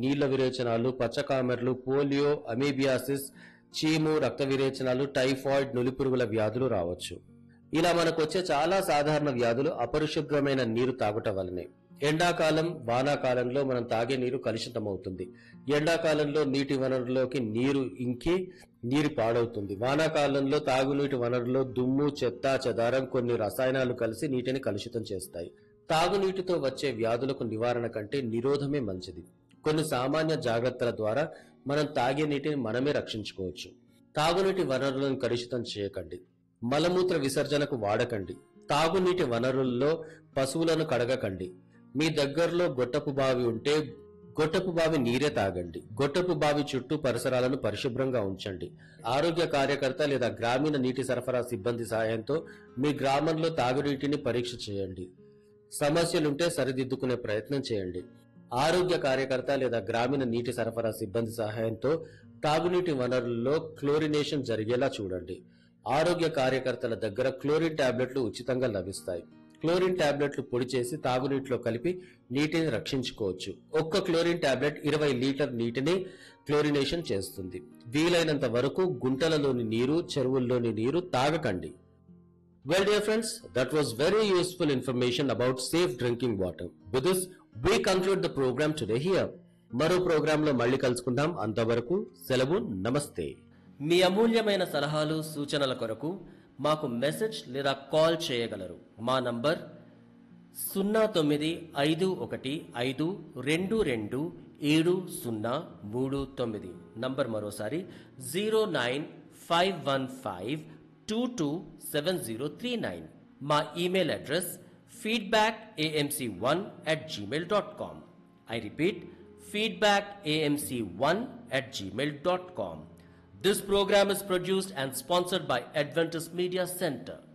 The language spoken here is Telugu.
నీళ్ల విరేచనాలు పచ్చకామెర్లు పోలియో అమీబియాసిస్ చీము రక్త విరేచనాలు టైఫాయిడ్ నులిపురుగుల వ్యాధులు రావచ్చు ఇలా మనకు వచ్చే చాలా సాధారణ వ్యాధులు అపరిశుభ్రమైన నీరు తాగుట వల్లనే ఎండాకాలం వానాకాలంలో మనం తాగే నీరు కలుషితమవుతుంది ఎండాకాలంలో నీటి వనరులోకి నీరు ఇంకి నీరు పాడవుతుంది వానాకాలంలో తాగునీటి వనరులో దుమ్ము చెత్త చెదారం కొన్ని రసాయనాలు కలిసి నీటిని కలుషితం చేస్తాయి తాగునీటితో వచ్చే వ్యాధులకు నివారణ కంటే నిరోధమే మంచిది కొన్ని సామాన్య జాగ్రత్తల ద్వారా మనం తాగే నీటిని మనమే రక్షించుకోవచ్చు తాగునీటి వనరులను కలుషితం చేయకండి మలమూత్ర విసర్జనకు వాడకండి తాగునీటి వనరుల్లో పశువులను కడగకండి మీ దగ్గరలో గొట్టపు బావి ఉంటే గొట్టపు బావి నీరే తాగండి గొట్టపు బావి చుట్టూ పరిసరాలను పరిశుభ్రంగా ఉంచండి ఆరోగ్య కార్యకర్త లేదా గ్రామీణ నీటి సరఫరా సిబ్బంది సహాయంతో మీ గ్రామంలో తాగునీటిని పరీక్ష చేయండి సమస్యలుంటే సరిదిద్దుకునే ప్రయత్నం చేయండి ఆరోగ్య కార్యకర్త లేదా గ్రామీణ నీటి సరఫరా సిబ్బంది సహాయంతో తాగునీటి వనరుల్లో క్లోరినేషన్ జరిగేలా చూడండి ఆరోగ్య కార్యకర్తల దగ్గర క్లోరిన్ టాబ్లెట్లు ఉచితంగా లభిస్తాయి క్లోరిన్ టాబ్లెట్లు పొడి చేసి తాగునీటిలో కలిపి నీటిని రక్షించుకోవచ్చు ఒక్క క్లోరిన్ టాబ్లెట్ ఇరవై లీటర్ నీటిని క్లోరినేషన్ చేస్తుంది వీలైనంత వరకు గుంటలలోని నీరు చెరువుల్లోని నీరు తాగకండి Well, dear friends, that was very useful information about safe drinking water. With this, we conclude the program today here. మరో ప్రోగ్రాంలో మళ్ళీ కలుసుకుందాం అంతవరకు సెలవు నమస్తే మీ అమూల్యమైన సలహాలు సూచనల కొరకు మాకు మెసేజ్ లేదా కాల్ చేయగలరు మా నంబర్ సున్నా తొమ్మిది ఐదు ఒకటి ఐదు రెండు రెండు ఏడు సున్నా మూడు తొమ్మిది నంబర్ మరోసారి zero nine five one five two two seven zero three nine మా email address feedback AMC one at Gmail dot com I repeat feedback amc1 at gmail.com. This program is produced and sponsored by Adventist Media Center.